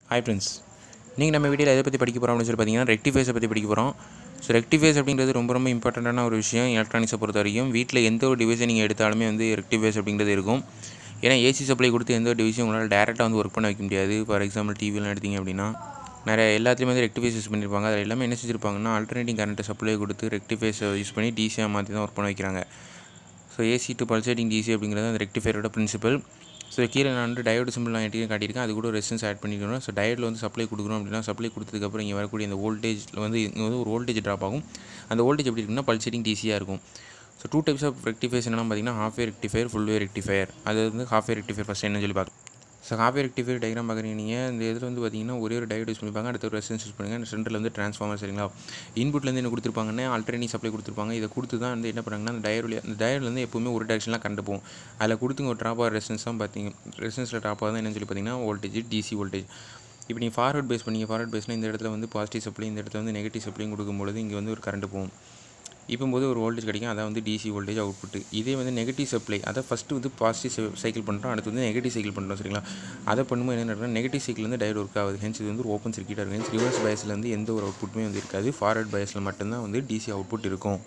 hi friends நீங்கள் நம்ம வீடியோவில் எதை பற்றி படிக்க போகிறோம் அப்படின்னு சொல்லி பார்த்தீங்கன்னா ரெக்டிஃபைஸை பற்றி படிக்க போகிறோம் ஸோ ரெக்டிஃபைஸ் அப்படிங்கிறது ரொம்ப ரொம்ப இம்பார்ட்டண்ட்டான ஒரு விஷயம் எலக்ட்ரானிக்ஸை பொறுத்த வரைக்கும் வீட்டில் எந்த ஒரு டிவைஸை நீங்கள் எடுத்தாலுமே வந்து ரெக்டிஃபைஸ் அப்படிங்கிறது இருக்கும் ஏன்னா ஏசி சப்ளை கொடுத்து எந்த ஒரு டிவைஸையும் உங்களால் டேரெக்டாக வந்து ஒர்க் பண்ண வைக்க முடியாது ஃபார் எக்ஸாம்பிள் டிவிலாம் எடுத்தீங்க அப்படின்னா நிறைய எல்லாத்துலேயுமே வந்து ரெக்டிஃபைஸ் யூஸ் பண்ணியிருப்பாங்க அதில் எல்லாமே என்ன செஞ்சிருப்பாங்கன்னா ஆல்டர்னேட்டிங் கரண்ட்டை சப்ளை கொடுத்து ரெக்டிஃபைஸை யூஸ் பண்ணி டிசியாக மாற்றி தான் ஒர்க் பண்ண வைக்கிறாங்க so AC to pulsating DC அப்படிங்கிறது அந்த ரெக்டிஃபையரோட பிரின்சிபல் ஸோ கீழே நான் வந்து டயோடு சிம்பிள் நான் எட்டி காட்டியிருக்கேன் அது கூட ரெசிஸ்டன்ஸ் ஆட் பண்ணிக்கணும் ஸோ டயோடில் வந்து சப்ளை கொடுக்குறோம் அப்படின்னா சப்ளை கொடுத்ததுக்கப்புறம் இங்கே வரக்கூடிய இந்த வோல்டேஜில் வந்து இங்கே வந்து ஒரு வோல்டேஜ் ட்ராப் ஆகும் அந்த வோல்டேஜ் எப்படி இருக்குன்னா பல்சேட்டிங் டிசியாக இருக்கும் so two types of rectifiers என்ன பார்த்தீங்கன்னா half wave rectifier full wave rectifier அது வந்து ஹாஃப் வே ரெக்டிஃபையர் ஃபஸ்ட் என்ன சொல்லி பார்க்கலாம் so half wave rectifier diagram பார்க்குறீங்க நீங்கள் இந்த இதில் வந்து பார்த்தீங்கன்னா ஒரே ஒரு டயோடு யூஸ் பண்ணிப்பாங்க அடுத்த ஒரு ரெசிஸ்டன்ஸ் யூஸ் பண்ணுங்க சென்டரில் வந்து ட்ரான்ஸ்ஃபார்மர் சரிங்களா இன்புட்லேருந்து என்ன கொடுத்துருப்பாங்கன்னா ஆல்டர்னேட்டிவ் சப்ளை கொடுத்துருப்பாங்க இதை கொடுத்து தான் வந்து என்ன பண்ணுறாங்கன்னா அந்த டயர் அந்த டயர்லேருந்து எப்பவுமே ஒரு டேரக்ஷனில் கண்டு போகும் அதில் கொடுத்துங்க ஒரு ட்ராப் ஆகிற ரெசிஸ்டன்ஸ் தான் பார்த்தீங்க ரெசிஸ்டன்ஸில் ட்ராப் ஆகுது என்னன்னு சொல்லி பார்த்தீங்கன்னா வோல்டேஜ் டிசி வோல்டேஜ் இப்போ நீங்கள் ஃபார்வர்ட் பேஸ் பண்ணீங்க ஃபார்வர்ட் பேஸ்னால் இந்த இடத்துல வந்து பாசிட்டிவ் சப்ளை இந்த இடத்துல வந்து நெகட்டிவ் சப்ளையும் கொடுக்கும்பொழுது இங்கே வந்து ஒரு கரண்ட் போகும் இப்போது ஒரு வோல்டேஜ் கிடைக்கும் அதான் வந்து டிசி வோல்டேஜ் அவுட்புட் இதே வந்து நெகட்டிவ் சப்ளை அதை ஃபஸ்ட்டு வந்து பாசிட்டிவ் சைக்கிள் பண்ணுறோம் அடுத்து வந்து நெகட்டிவ் சைக்கிள் பண்ணுறோம் சரிங்களா அதை பண்ணும்போது என்ன நடக்குன்னா நெகட்டிவ் சைக்கிள் வந்து டயர் ஒர்க் ஆகுது ஹென்ஸ் இது வந்து ஒரு ஓப்பன் சர்க்கிட்டாக இருக்கும் ஹென்ஸ் ரிவர்ஸ் பயஸில் வந்து எந்த ஒரு அவுட்புட்டுமே வந்து இருக்காது ஃபார்வர்ட் பயஸில் மட்டும்தான் வந்து டிசி அவுட்புட் இருக்கும்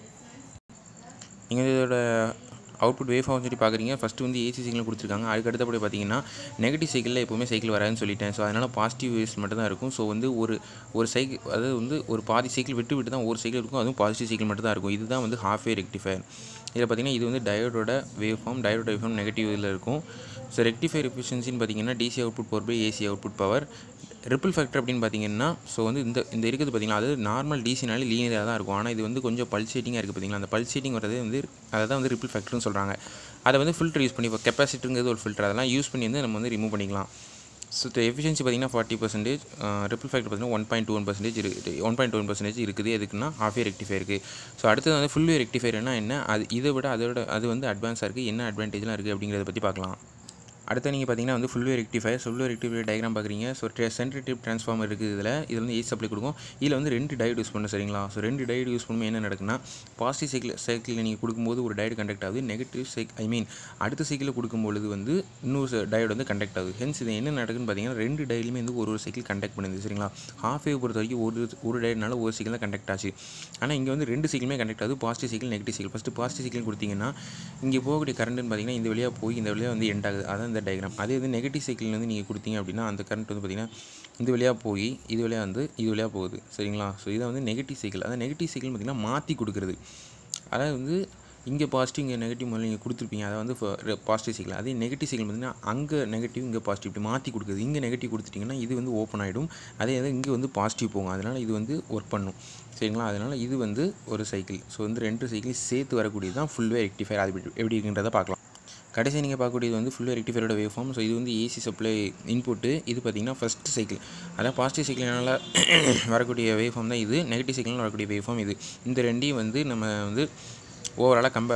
நீங்கள் இதோட அவுட்புட் வேவ் ஃபார்ம் சொல்லி பார்க்குறீங்க ஃபஸ்ட்டு வந்து ஏசி சிக்னல் கொடுத்துருக்காங்க அதுக்கு அடுத்தபடி பார்த்தீங்கன்னா நெகட்டிவ் சைக்கிளில் எப்போவுமே சைக்கிள் வராதுன்னு சொல்லிட்டேன் ஸோ அதனால் பாசிட்டிவ் வேவ்ஸ் மட்டும் தான் இருக்கும் ஸோ வந்து ஒரு ஒரு சைக்கிள் அதாவது வந்து ஒரு பாதி சைக்கிள் விட்டு விட்டு தான் ஒரு சைக்கிள் இருக்கும் அதுவும் பாசிட்டிவ் சைக்கிள் மட்டும் தான் இருக்கும் இதுதான் வந்து ஹாஃப் வே ரெக்டிஃபயர் இதில் பார்த்தீங்கன்னா இது வந்து டயோடோட வேவ் ஃபார்ம் டயோட வேவ் ஃபார்ம் நெகட்டிவ் இதில் இருக்கும் ஸோ ரெக்டிஃபயர் எஃபிஷியன்சின்னு பார்த்தீங்கன்னா DC output power by AC output power ripple factor அப்படின்னு பார்த்தீங்கன்னா ஸோ வந்து இந்த இந்த இருக்குது பார்த்தீங்கன்னா அது நார்மல் டிசினாலே லீனியராக தான் இருக்கும் ஆனால் இது வந்து கொஞ்சம் பல்சேட்டிங்காக இருக்குது பார்த்தீங்களா அந்த பல்சேட்டிங் வரது வந்து அதை தான் வந்து ரிப்பிள் ஃபேக்டர்னு சொல்கிறாங்க அதை வந்து ஃபில்டர் யூஸ் பண்ணி இப்போ கெப்பாசிட்டிங்கிறது ஒரு ஃபில்டர் அதெல்லாம் யூஸ் பண்ணி வந்து நம்ம வந்து ரிமூவ் பண்ணிக்கலாம் ஸோ எஃபிஷியன்சி பார்த்தீங்கன்னா ஃபார்ட்டி பர்சன்டேஜ் ரிப்பிள் ஃபேக்டர் பார்த்தீங்கன்னா one point two one percentage இருக்குது one point two one percentage இருக்குது எதுக்குன்னா ஹாஃப் இயர் ரெக்டிஃபை இருக்குது ஸோ அடுத்தது வந்து ஃபுல் இயர் ரெக்டிஃபையர்னா என்ன அது இதை விட அதோட அது வந்து அட்வான்ஸாக இருக்குது என்ன அட்வான்டேஜ்லாம் இருக்குது அப்படிங்கிறத பற்றி பார்க்கலாம் அடுத்து நீங்கள் பார்த்தீங்கன்னா வந்து full wave rectifier full wave rectifier diagram பார்க்குறீங்க ஸோ சென்ட்ரேட்டிவ் ட்ரான்ஸ்ஃபார்மர் இருக்குது இதில் இதில் வந்து ஏசி சப்ளை கொடுக்கும் இதில் வந்து ரெண்டு டயட் யூஸ் பண்ணணும் சரிங்களா ஸோ ரெண்டு டயட் யூஸ் பண்ணும்போது என்ன நடக்குன்னா பாசிட்டிவ் சைக்கிள் சைக்கிளில் நீங்கள் கொடுக்கும்போது ஒரு டயட் கண்டக்ட் ஆகுது நெகட்டிவ் சைக் ஐ மீன் அடுத்த சைக்கிளில் கொடுக்கும்பொழுது வந்து இன்னொரு டயட் வந்து கண்டக்ட் ஆகுது ஹென்ஸ் இது என்ன நடக்குன்னு பார்த்தீங்கன்னா ரெண்டு டயலுமே வந்து ஒரு ஒரு சைக்கிள் கண்டக்ட் பண்ணுது சரிங்களா ஹாஃப் வேவ் பொறுத்த வரைக்கும் ஒரு ஒரு டயட்னால ஒரு சைக்கிள் தான் கண்டக்ட் ஆச்சு ஆனால் இங்கே வந்து ரெண்டு சைக்கிளுமே கண்டக்ட் ஆகுது positive cycle negative cycle first positive cycle கொடுத்தீங்கன்னா இங்கே போகக்கூடிய கரண்ட்னு பார்த்தீங்கன்னா இந்த வழியாக போய் இந்த வழியாக வந்து எண்ட் ஆகுது அதான் இந்த டயக்ராம் அதே வந்து நெகட்டிவ் சைக்கிள் வந்து நீங்கள் கொடுத்தீங்க அப்படின்னா அந்த கரண்ட் வந்து பார்த்திங்கன்னா இந்த வழியாக போய் இது வழியாக வந்து இது வழியாக போகுது சரிங்களா ஸோ இதை வந்து நெகட்டிவ் சைக்கிள் அதாவது நெகட்டிவ் சைக்கிள் பார்த்திங்கன்னா மாற்றி கொடுக்குறது அதாவது வந்து இங்கே பாசிட்டிவ் இங்கே நெகட்டிவ் முதல்ல நீங்கள் கொடுத்துருப்பீங்க அதை வந்து பாசிட்டிவ் சைக்கிள் அதே நெகட்டிவ் சைக்கிள் பார்த்திங்கன்னா அங்கே நெகட்டிவ் இங்கே பாசிட்டிவ் இப்படி மாற்றி கொடுக்குது இங்கே நெகட்டிவ் கொடுத்துட்டிங்கன்னா இது வந்து ஓப்பன் ஆகிடும் அதே வந்து இங்கே வந்து பாசிட்டிவ் போகும் அதனால் இது வந்து ஒர்க் பண்ணும் சரிங்களா அதனால் இது வந்து ஒரு சைக்கிள் ஸோ வந்து ரெண்டு சைக்கிள் சேர்த்து வரக்கூடியது தான் ஃபுல் வே ரெக்டிஃபயர் அது எப்படி இருக்குன்றதை பார்க்கலாம் கடைசி நீங்கள் பார்க்கக்கூடியது வந்து ஃபுல்லாக ரெக்டிஃபைரோட வேவ் ஃபார்ம் ஸோ இது வந்து ஏசி சப்ளை இன்புட்டு இது பார்த்திங்கன்னா ஃபஸ்ட் சைக்கிள் அதான் பாசிட்டிவ் சைக்கிள்னால வரக்கூடிய வேவ் ஃபார்ம் தான் இது நெகட்டிவ் சைக்கிள்னால் வரக்கூடிய வேவ் ஃபார்ம் இது இந்த ரெண்டையும் வந்து நம்ம வந்து ஓவராலாக கம்ப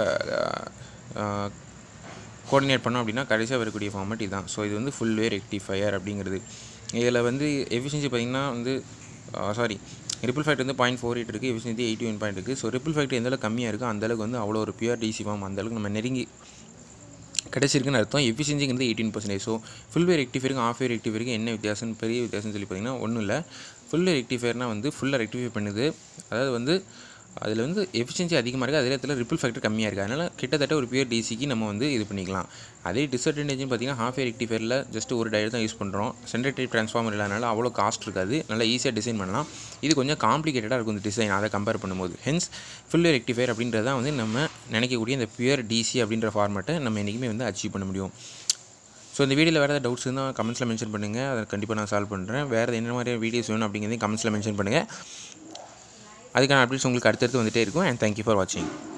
கோஆர்டினேட் பண்ணோம் அப்படின்னா கடைசியாக வரக்கூடிய ஃபார்மேட் இதுதான் ஸோ இது வந்து ஃபுல் வே ரெக்டிஃபயர் அப்படிங்கிறது இதில் வந்து எஃபிஷியன்சி பார்த்திங்கன்னா வந்து சாரி ரிப்பிள் ஃபேக்ட் வந்து பாயிண்ட் ஃபோர் எயிட் இருக்குது எஃபிஷியன்சி எயிட்டி ஒன் பாயிண்ட் இருக்குது ஸோ ரிப்பிள் ஃபேக்ட் எந்தளவுக்கு கம்மியாக இருக்குது அந்தளவுக்கு வந்து அவ்வளோ ஒரு பியூர் டிசி ஃபார்ம் அந்தளவுக்கு நம்ம நெருங்கி கிடச்சிருக்குன்னு அர்த்தம் எஃபிஷியன்சிங்கிறது eighteen percentage so full wave ரெக்டிஃபைருக்கு ஆஃப் வே ரெக்டிஃபைருக்கு என்ன வித்தியாசம் பெரிய வித்தியாசம் சொல்லி பார்த்தீங்கன்னா ஒன்றும் இல்லை ஃபுல் வே ரெக்டிஃபையர்னால் வந்து ஃபுல்லாக ரெக்டிஃபை பண்ணுது அதாவது வந்து அதில் வந்து எஃபிஷியன்சி அதிகமாக இருக்குது அதே இடத்துல ரிப்பிள் ஃபேக்டர் கம்மியாக இருக்குது அதனால் கிட்டத்தட்ட ஒரு பியூர் டிசிக்கு நம்ம வந்து இது பண்ணிக்கலாம் அதே டிஸ்அட்வான்டேஜ்னு பார்த்தீங்கன்னா ஹாஃப் ஏ ரெக்டிஃபையரில் ஜஸ்ட் ஒரு டயர் தான் யூஸ் பண்ணுறோம் சென்ட்ரேட்டிவ் ட்ரான்ஸ்ஃபார்மர் இல்லாதனால அவ்வளோ காஸ்ட் இருக்காது நல்லா ஈஸியாக டிசைன் பண்ணலாம் இது கொஞ்சம் காம்ப்ளிகேட்டடாக இருக்கும் இந்த டிசைன் அதை கம்பேர் பண்ணும்போது ஹென்ஸ் ஃபுல் ரெக்டிஃபையர் அப்படின்றத வந்து நம்ம நினைக்கக்கூடிய இந்த பியூர் டிசி அப்படின்ற ஃபார்மேட்டை நம்ம என்றைக்குமே வந்து அச்சீவ் பண்ண முடியும் ஸோ இந்த வீடியோவில் வேறு ஏதாவது டவுட்ஸ் இருந்தால் கமெண்ட்ஸில் மென்ஷன் பண்ணுங்கள் அதை கண்டிப்பாக நான் சால்வ் பண்ணுறேன் வேறு என்ன மாதிரி வீடியோஸ் வேணும் அப்படிங்கிறதையும் கமெண்ட்ஸில் மென்ஷன் பண்ணுங்கள் அதுக்கான அப்டேட்ஸ் உங்களுக்கு அடுத்தடுத்து வந்துகிட்டே இருக்கும் அண்ட் தேங்க்யூ ஃபார் வாட்சிங்